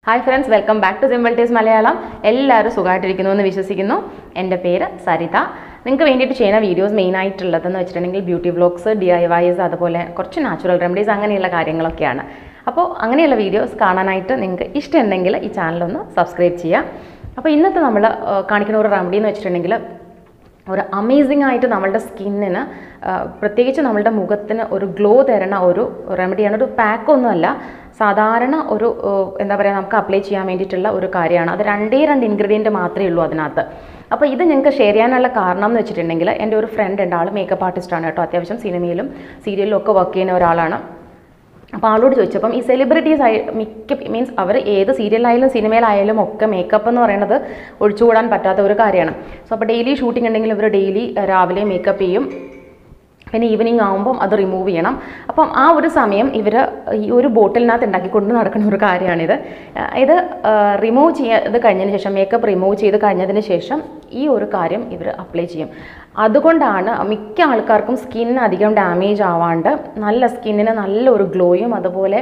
hi friends welcome back to simple taste Malayalam എല്ലാവരും സുഖമായിട്ടിരിക്കുന്നു എന്ന് വിശ്വസിക്കുന്നു എൻ്റെ പേര് സരിത നിങ്ങൾക്ക് വേണ്ടിയിട്ട് ചെയ്യുന്ന വീഡിയോസ് മെയിൻ ആയിട്ടുള്ളതെന്ന് വെച്ചിട്ടുണ്ടെങ്കിൽ beauty vlogs D I Ys അതുപോലെ കുറച്ച് നാച്ചുറൽ റെമഡീസ് അങ്ങനെയുള്ള കാര്യങ്ങളൊക്കെയാണ് അപ്പോൾ അങ്ങനെയുള്ള വീഡിയോസ് കാണാനായിട്ട് നിങ്ങൾക്ക് ഇഷ്ടമുണ്ടെങ്കിൽ ഈ ചാനലൊന്ന് സബ്സ്ക്രൈബ് ചെയ്യുക അപ്പോൾ ഇന്നത്തെ നമ്മൾ കാണിക്കുന്ന ഒരു റെമഡി എന്ന് വെച്ചിട്ടുണ്ടെങ്കിൽ ഒരു അമേസിംഗ് ആയിട്ട് നമ്മളുടെ സ്കിന്നിന് പ്രത്യേകിച്ച് നമ്മളുടെ മുഖത്തിന് ഒരു ഗ്ലോ തരുന്ന ഒരു റെമഡിയാണ് ഒരു പാക്കൊന്നുമല്ല സാധാരണ ഒരു ആ, എന്താ പറയുക നമുക്ക് അപ്ലൈ ചെയ്യാൻ വേണ്ടിയിട്ടുള്ള ഒരു കാര്യമാണ് അത് രണ്ടേ രണ്ട് ഇൻഗ്രീഡിയൻറ്റ് മാത്രമേ ഉള്ളൂ അതിനകത്ത് അപ്പോൾ ഇത് ഞങ്ങൾക്ക് ഷെയർ ചെയ്യാനുള്ള കാരണം എന്ന് വെച്ചിട്ടുണ്ടെങ്കിൽ എൻ്റെ ഒരു ഫ്രണ്ട് ഉണ്ട് ആൾ മേക്കപ്പ് ആർട്ടിസ്റ്റാണ് കേട്ടോ അത്യാവശ്യം സിനിമയിലും സീരിയലിലും ഒക്കെ വർക്ക് ചെയ്യുന്ന ഒരാളാണ് അപ്പോൾ ആളോട് ചോദിച്ചപ്പം ഈ സെലിബ്രിറ്റീസ് ആയി മിക്ക മീൻസ് അവർ ഏത് സീരിയലായാലും സിനിമയിലായാലും ഒക്കെ മേക്കപ്പ് എന്ന് പറയുന്നത് ഒഴിച്ചുകൂടാൻ പറ്റാത്ത ഒരു കാര്യമാണ് സോ അപ്പോൾ ഡെയിലി ഷൂട്ടിംഗ് ഉണ്ടെങ്കിൽ ഇവർ ഡെയിലി രാവിലെ മേക്കപ്പ് ചെയ്യും പിന്നെ ഈവനിങ് ആകുമ്പം അത് റിമൂവ് ചെയ്യണം അപ്പം ആ ഒരു സമയം ഇവർ ഈ ഒരു ബോട്ടിലിനകത്ത് ഉണ്ടാക്കിക്കൊണ്ട് നടക്കുന്ന ഒരു കാര്യമാണിത് ആ, ഇത് റിമൂവ് ചെയ്ത് കഴിഞ്ഞതിന് ശേഷം മേക്കപ്പ് റിമൂവ് ചെയ്ത് കഴിഞ്ഞതിന് ശേഷം ഈ ഒരു കാര്യം ഇവർ അപ്ലൈ ചെയ്യും അതുകൊണ്ടാണ് മിക്ക ആൾക്കാർക്കും സ്കിൻ അധികം ഡാമേജ് ആവാണ്ട് നല്ല സ്കിന്നിന് നല്ലൊരു ഗ്ലോയും അതുപോലെ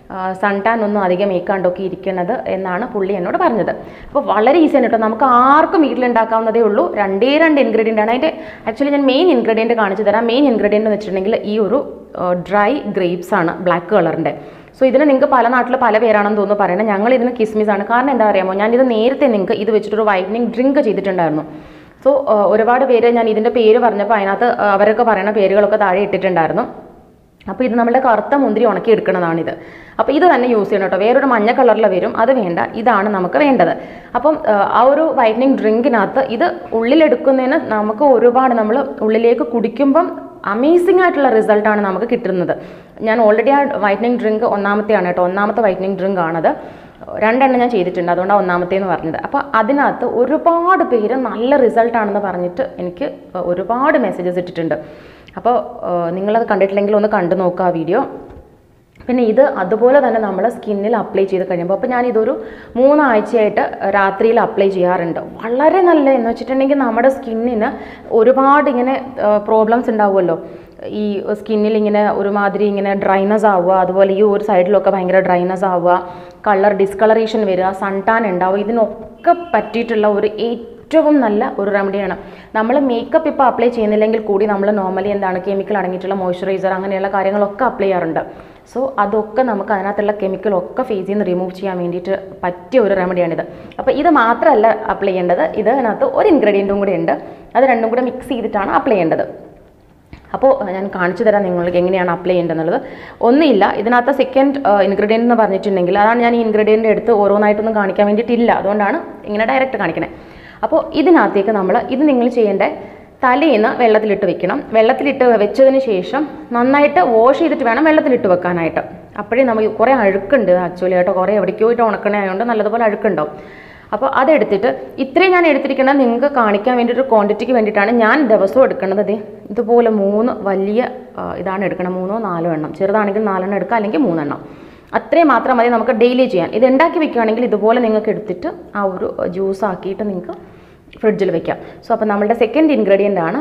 സൺ ടാൻ ഒന്നും അധികം ഏക്കാണ്ടൊക്കെ ഇരിക്കുന്നത് എന്നാണ് പുള്ളി എന്നോട് പറഞ്ഞത് അപ്പോൾ വളരെ ഈസിയാണ് കേട്ടോ നമുക്ക് ആർക്കും വീട്ടിലുണ്ടാക്കാവുന്നതേ ഉള്ളൂ രണ്ടേ രണ്ട് ഇൻഗ്രീഡിയൻ്റ് ആണ് അതിൻ്റെ ആക്ച്വലി ഞാൻ മെയിൻ ഇൻഗ്രീഡിയൻറ്റ് കാണിച്ചു തരാം മെയിൻ ഇൻഗ്രീഡിയൻ്റ് എന്ന് വെച്ചിട്ടുണ്ടെങ്കിൽ ഈ ഒരു ഡ്രൈ ഗ്രേപ്സ് ആണ് ബ്ലാക്ക് കളറിൻ്റെ സോ ഇതിന് നിങ്ങൾക്ക് പല നാട്ടിൽ പല പേരാണെന്ന് തോന്നുന്നു പറയുന്നത് ഞങ്ങൾ ഇതിന് കിസ്മിസ് ആണ് കാരണം എന്താ അറിയാമോ ഞാനിത് നേരത്തെ നിങ്ങൾക്ക് ഇത് വെച്ചിട്ടൊരു വൈറ്റനിങ് ഡ്രിങ്ക് ചെയ്തിട്ടുണ്ടായിരുന്നു സോ ഒരുപാട് പേര് ഞാൻ ഇതിൻ്റെ പേര് പറഞ്ഞപ്പോൾ അതിനകത്ത് ആ, അവരൊക്കെ പറയുന്ന പേരുകളൊക്കെ താഴെ ഇട്ടിട്ടുണ്ടായിരുന്നു അപ്പോൾ ഇത് നമ്മുടെ കറുത്ത മുന്തിരി ഉണക്കി എടുക്കുന്നതാണിത് അപ്പോൾ ഇത് തന്നെ യൂസ് ചെയ്യണം കേട്ടോ വേറൊരു മഞ്ഞ കളറിൽ വരും അത് വേണ്ട ഇതാണ് നമുക്ക് വേണ്ടത് അപ്പം ആ, ആ ഒരു വൈറ്റനിങ് ഡ്രിങ്കിനകത്ത് ഇത് ഉള്ളിലെടുക്കുന്നതിന് നമുക്ക് ഒരുപാട് നമ്മൾ ഉള്ളിലേക്ക് കുടിക്കുമ്പം അമേസിംഗ് ആയിട്ടുള്ള റിസൾട്ടാണ് നമുക്ക് കിട്ടുന്നത് ഞാൻ ഓൾറെഡി ആ വൈറ്റനിങ് ഡ്രിങ്ക് ഒന്നാമത്തെയാണ് കേട്ടോ ഒന്നാമത്തെ വൈറ്റനിങ് ഡ്രിങ്ക് ആണത് രണ്ടെണ്ണം ഞാൻ ചെയ്തിട്ടുണ്ട് അതുകൊണ്ടാണ് ഒന്നാമത്തേന്ന് പറഞ്ഞത് അപ്പോൾ അതിനകത്ത് ഒരുപാട് പേര് നല്ല റിസൾട്ടാണെന്ന് പറഞ്ഞിട്ട് എനിക്ക് ഒരുപാട് മെസ്സേജസ് ഇട്ടിട്ടുണ്ട് അപ്പോൾ നിങ്ങളത് കണ്ടിട്ടില്ലെങ്കിൽ ഒന്ന് കണ്ടു നോക്കുക ആ വീഡിയോ പിന്നെ ഇത് അതുപോലെ തന്നെ നമ്മൾ സ്കിന്നിൽ അപ്ലൈ ചെയ്ത് കഴിയുമ്പോൾ അപ്പോൾ ഞാനിതൊരു മൂന്നാഴ്ചയായിട്ട് രാത്രിയിൽ അപ്ലൈ ചെയ്യാറുണ്ട് വളരെ നല്ല എന്ന് വെച്ചിട്ടുണ്ടെങ്കിൽ നമ്മുടെ സ്കിന്നിന് ഒരുപാട് ഇങ്ങനെ പ്രോബ്ലംസ് ഉണ്ടാവുമല്ലോ ഈ സ്കിന്നിൽ ഇങ്ങനെ ഒരുമാതിരി ഇങ്ങനെ ഡ്രൈനസ് ആവുക അതുപോലെ ഈ ഒരു സൈഡിലൊക്കെ ഭയങ്കര ഡ്രൈനസ് ആവുക കളർ ഡിസ്കളറേഷൻ വരിക സൺ ടാൻ ഉണ്ടാവുക ഇതിനൊക്കെ പറ്റിയിട്ടുള്ള ഒരു ഏറ്റവും നല്ല ഒരു റെമഡിയാണ് നമ്മൾ മേക്കപ്പ് ഇപ്പോൾ അപ്ലൈ ചെയ്യുന്നില്ലെങ്കിൽ കൂടി നമ്മൾ നോർമലി എന്താണ് കെമിക്കൽ അടങ്ങിയിട്ടുള്ള മോയ്സ്ചറൈസർ അങ്ങനെയുള്ള കാര്യങ്ങളൊക്കെ അപ്ലൈ ചെയ്യാറുണ്ട് സോ അതൊക്കെ നമുക്ക് അതിനകത്തുള്ള കെമിക്കലൊക്കെ ഫേസിൽ നിന്ന് റിമൂവ് ചെയ്യാൻ വേണ്ടിയിട്ട് പറ്റിയ ഒരു റെമഡിയാണിത് അപ്പോൾ ഇത് മാത്രമല്ല അപ്ലൈ ചെയ്യേണ്ടത് ഇത് അതിനകത്ത് ഒരു ഇൻഗ്രീഡിയൻറ്റും കൂടെ ഉണ്ട് അത് രണ്ടും കൂടെ മിക്സ് ചെയ്തിട്ടാണ് അപ്ലൈ ചെയ്യേണ്ടത് അപ്പോൾ ഞാൻ കാണിച്ചു തരാം നിങ്ങൾക്ക് എങ്ങനെയാണ് അപ്ലൈ ചെയ്യേണ്ടതെന്നുള്ളത് ഒന്നുമില്ല ഇതിനകത്ത് സെക്കൻഡ് ഇൻഗ്രീഡിയൻ്റ് എന്ന് പറഞ്ഞിട്ടുണ്ടെങ്കിൽ അതാണ് ഞാൻ ഈ ഇൻഗ്രീഡിയൻ്റ് എടുത്ത് ഓരോന്നായിട്ടൊന്നും കാണിക്കാൻ വേണ്ടിയിട്ടില്ല അതുകൊണ്ടാണ് ഇങ്ങനെ ഡയറക്റ്റ് കാണിക്കണേ അപ്പോൾ ഇതിനകത്തേക്ക് നമ്മൾ ഇത് നിങ്ങൾ ചെയ്യേണ്ട തലേന്ന് വെള്ളത്തിലിട്ട് വെക്കണം വെള്ളത്തിലിട്ട് വെച്ചതിന് ശേഷം നന്നായിട്ട് വാഷ് ചെയ്തിട്ട് വേണം വെള്ളത്തിലിട്ട് വെക്കാനായിട്ട് അപ്പോഴേ നമുക്ക് കുറേ അഴുക്കുണ്ട് ആക്ച്വലി കേട്ടോ കുറേ എവിടേക്കോ പോയിട്ട് ഉണക്കണേ ആയതുകൊണ്ട് നല്ലതുപോലെ അഴുക്കുണ്ടാവും അപ്പോൾ അതെടുത്തിട്ട് ഇത്രയും ഞാൻ എടുത്തിരിക്കുന്നത് നിങ്ങൾക്ക് കാണിക്കാൻ വേണ്ടി ഒരു ക്വാണ്ടിറ്റിക്ക് വേണ്ടിയിട്ടാണ് ഞാൻ ദിവസവും എടുക്കുന്നത് ദേ ഇതുപോലെ മൂന്ന് വലിയ ആ, ഇതാണ് എടുക്കണം മൂന്നോ നാലോ എണ്ണം ചെറുതാണെങ്കിൽ നാലെണ്ണം എടുക്കുക അല്ലെങ്കിൽ മൂന്നെണ്ണം അത്രയും മാത്രം മതി നമുക്ക് ഡെയിലി ചെയ്യാൻ ഇത് ഉണ്ടാക്കി വെക്കുകയാണെങ്കിൽ ഇതുപോലെ നിങ്ങൾക്ക് എടുത്തിട്ട് ആ ഒരു ജ്യൂസ് ആക്കിയിട്ട് നിങ്ങൾക്ക് ഫ്രിഡ്ജിൽ വെക്കാം സോ അപ്പോൾ നമ്മളുടെ സെക്കൻഡ് ഇൻഗ്രീഡിയൻ്റ് ആണ്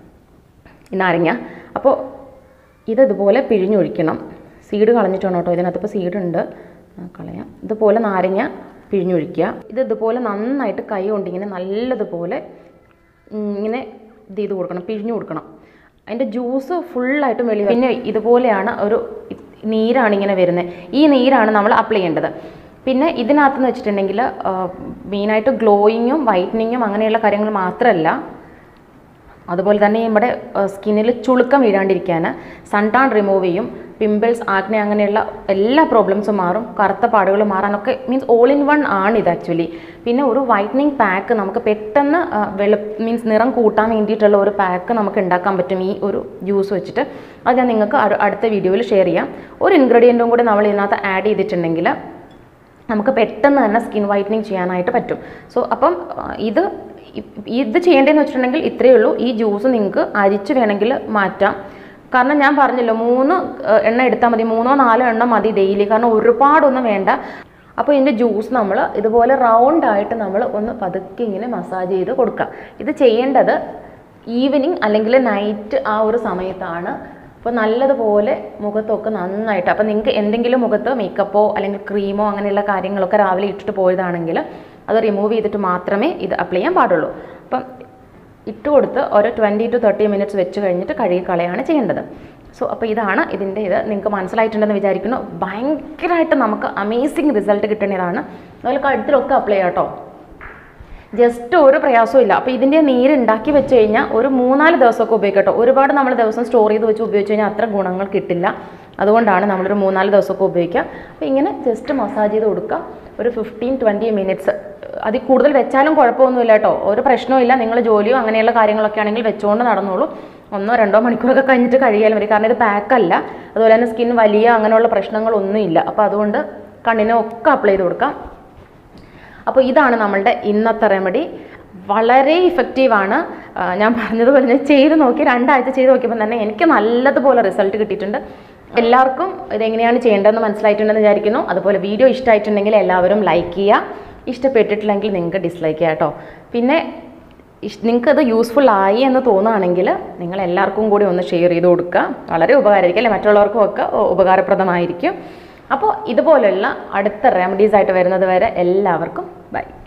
ഈ നാരങ്ങ അപ്പോൾ ഇത് ഇതുപോലെ പിഴിഞ്ഞൊഴിക്കണം സീഡ് കളഞ്ഞിട്ട് വേണം കേട്ടോ ഇതിനകത്ത് ഇപ്പോൾ സീഡ് ഉണ്ട് ആ, കളയാം ഇതുപോലെ നാരങ്ങ പിഴിഞ്ഞൊഴിക്കുക ഇത് ഇതുപോലെ നന്നായിട്ട് കൈ കൊണ്ട് ഇങ്ങനെ നല്ലതുപോലെ ഉം, ഇങ്ങനെ ഇത് ചെയ്ത് കൊടുക്കണം പിഴിഞ്ഞു കൊടുക്കണം അതിൻ്റെ ജ്യൂസ് ഫുള്ളായിട്ടും വെളി പിന്നെ ഇതുപോലെയാണ് ഒരു ഇ- നീരാണ് ഇങ്ങനെ വരുന്നത് ഈ നീരാണ് നമ്മൾ അപ്ലൈ ചെയ്യേണ്ടത് പിന്നെ ഇതിനകത്തെന്ന് വെച്ചിട്ടുണ്ടെങ്കിൽ മെയിനായിട്ട് ഗ്ലോയിങ്ങും വൈറ്റനിങ്ങും അങ്ങനെയുള്ള കാര്യങ്ങൾ മാത്രമല്ല അതുപോലെ തന്നെ നമ്മുടെ സ്കിന്നിൽ ചുളുക്കം വീഴാണ്ടിരിക്കാൻ സൺ ടാൻ റിമൂവ് ചെയ്യും പിമ്പിൾസ് ആഗ്നെ അങ്ങനെയുള്ള എല്ലാ പ്രോബ്ലംസും മാറും കറുത്ത പാടുകൾ മാറാനൊക്കെ മീൻസ് ഓൾ ഇൻ വൺ ആണ് ഇത് ആക്ച്വലി പിന്നെ ഒരു വൈറ്റനിങ് പാക്ക് നമുക്ക് പെട്ടെന്ന് ആ, വെളു മീൻസ് നിറം കൂട്ടാൻ വേണ്ടിയിട്ടുള്ള ഒരു പാക്ക് നമുക്ക് ഉണ്ടാക്കാൻ പറ്റും ഈ ഒരു ജ്യൂസ് വെച്ചിട്ട് അത് ഞാൻ നിങ്ങൾക്ക് അടു- അടുത്ത വീഡിയോയിൽ ഷെയർ ചെയ്യാം ഒരു ഇൻഗ്രീഡിയൻറ്റും കൂടി നമ്മൾ ഇതിനകത്ത് ആഡ് ചെയ്തിട്ടുണ്ടെങ്കിൽ നമുക്ക് പെട്ടെന്ന് തന്നെ സ്കിൻ വൈറ്റനിങ് ചെയ്യാനായിട്ട് പറ്റും സോ അപ്പം ആ, ഇത് ഇ- ഇത് ചെയ്യേണ്ടതെന്ന് വെച്ചിട്ടുണ്ടെങ്കിൽ ഇത്രയേ ഉള്ളൂ ഈ ജ്യൂസ് നിങ്ങൾക്ക് അരിച്ച് വേണമെങ്കിൽ മാറ്റാം കാരണം ഞാൻ പറഞ്ഞല്ലോ മൂന്ന് ആ, എണ്ണ എടുത്താൽ മതി മൂന്നോ നാലോ എണ്ണം മതി ഡെയിലി കാരണം ഒരുപാടൊന്നും വേണ്ട അപ്പോൾ ഇതിൻ്റെ ജ്യൂസ് നമ്മൾ ഇതുപോലെ റൗണ്ട് ആയിട്ട് നമ്മൾ ഒന്ന് പതുക്കെ ഇങ്ങനെ മസാജ് ചെയ്ത് കൊടുക്കുക ഇത് ചെയ്യേണ്ടത് ഈവനിങ് അല്ലെങ്കിൽ നൈറ്റ് ആ ഒരു സമയത്താണ് അപ്പോൾ നല്ലതുപോലെ മുഖത്തൊക്കെ നന്നായിട്ട് അപ്പോൾ നിങ്ങൾക്ക് എന്തെങ്കിലും മുഖത്ത് മേക്കപ്പോ അല്ലെങ്കിൽ ക്രീമോ അങ്ങനെയുള്ള കാര്യങ്ങളൊക്കെ രാവിലെ ഇട്ടിട്ട് പോയതാണെങ്കിൽ അത് റിമൂവ് ചെയ്തിട്ട് മാത്രമേ ഇത് അപ്ലൈ ചെയ്യാൻ പാടുള്ളൂ അപ്പം ഇട്ട് കൊടുത്ത് ഒരു ട്വൻറ്റി ടു തേർട്ടി മിനിറ്റ്സ് വെച്ച് കഴിഞ്ഞിട്ട് കഴുകി കളയാണ് ചെയ്യേണ്ടത് സോ അപ്പോൾ ഇതാണ് ഇതിൻ്റെ ഇത് നിങ്ങൾക്ക് മനസ്സിലായിട്ടുണ്ടെന്ന് വിചാരിക്കുന്നു ഭയങ്കരമായിട്ട് നമുക്ക് അമേസിങ് റിസൾട്ട് കിട്ടുന്നതാണ് അതുപോലെ കഴുത്തിലൊക്കെ അപ്ലൈ ചെയ്യാം കേട്ടോ ജസ്റ്റ് ഒരു പ്രയാസവും ഇല്ല അപ്പോൾ ഇതിൻ്റെ നീര് ഉണ്ടാക്കി വെച്ച് കഴിഞ്ഞാൽ ഒരു മൂന്നാല് ദിവസമൊക്കെ ഉപയോഗിക്കട്ടോ ഒരുപാട് നമ്മൾ ദിവസം സ്റ്റോർ ചെയ്ത് വെച്ച് ഉപയോഗിച്ച് കഴിഞ്ഞാൽ അത്ര ഗുണങ്ങൾ കിട്ടില്ല അതുകൊണ്ടാണ് നമ്മളൊരു മൂന്നാല് ദിവസമൊക്കെ ഉപയോഗിക്കുക അപ്പോൾ ഇങ്ങനെ ജസ്റ്റ് മസാജ് ചെയ്ത് കൊടുക്കുക ഒരു ഫിഫ്റ്റീൻ ട്വൻറ്റി മിനിറ്റ്സ് അതിൽ കൂടുതൽ വെച്ചാലും കുഴപ്പമൊന്നുമില്ല കേട്ടോ ഒരു പ്രശ്നവും നിങ്ങൾ ജോലിയോ അങ്ങനെയുള്ള കാര്യങ്ങളൊക്കെ ആണെങ്കിൽ വെച്ചുകൊണ്ട് നടന്നോളൂ ഒന്നോ രണ്ടോ മണിക്കൂറൊക്കെ കഴിഞ്ഞിട്ട് കഴിയാലും മതി കാരണം ഇത് പാക്കല്ല അതുപോലെ തന്നെ സ്കിൻ വലിയ അങ്ങനെയുള്ള പ്രശ്നങ്ങളൊന്നും ഇല്ല അപ്പോൾ അതുകൊണ്ട് കണ്ണിനൊക്കെ അപ്ലൈ ചെയ്ത് കൊടുക്കാം അപ്പോൾ ഇതാണ് നമ്മളുടെ ഇന്നത്തെ റെമഡി വളരെ ഇഫക്റ്റീവാണ് ഞാൻ പറഞ്ഞതുപോലെ ഞാൻ ചെയ്ത് നോക്കി രണ്ടാഴ്ച ചെയ്ത് നോക്കിയപ്പോൾ തന്നെ എനിക്ക് നല്ലതുപോലെ റിസൾട്ട് കിട്ടിയിട്ടുണ്ട് എല്ലാവർക്കും ഇതെങ്ങനെയാണ് ചെയ്യേണ്ടതെന്ന് മനസ്സിലായിട്ടുണ്ടെന്ന് വിചാരിക്കുന്നു അതുപോലെ വീഡിയോ ഇഷ്ടമായിട്ടുണ്ടെങ്കിൽ എല്ലാവരും ലൈക്ക് ചെയ്യുക ഇഷ്ടപ്പെട്ടിട്ടില്ലെങ്കിൽ നിങ്ങൾക്ക് ഡിസ്ലൈക്ക് ചെയ്യാം കേട്ടോ പിന്നെ നിങ്ങൾക്ക് അത് യൂസ്ഫുൾ ആയി എന്ന് തോന്നുകയാണെങ്കിൽ നിങ്ങൾ എല്ലാവർക്കും കൂടി ഒന്ന് ഷെയർ ചെയ്ത് കൊടുക്കുക വളരെ ഉപകാരമായിരിക്കും അല്ലെ മറ്റുള്ളവർക്കും ഒക്കെ ഉപകാരപ്രദമായിരിക്കും അപ്പോൾ ഇതുപോലെയുള്ള അടുത്ത റെമഡീസ് ആയിട്ട് വരുന്നത് വരെ എല്ലാവർക്കും ബൈ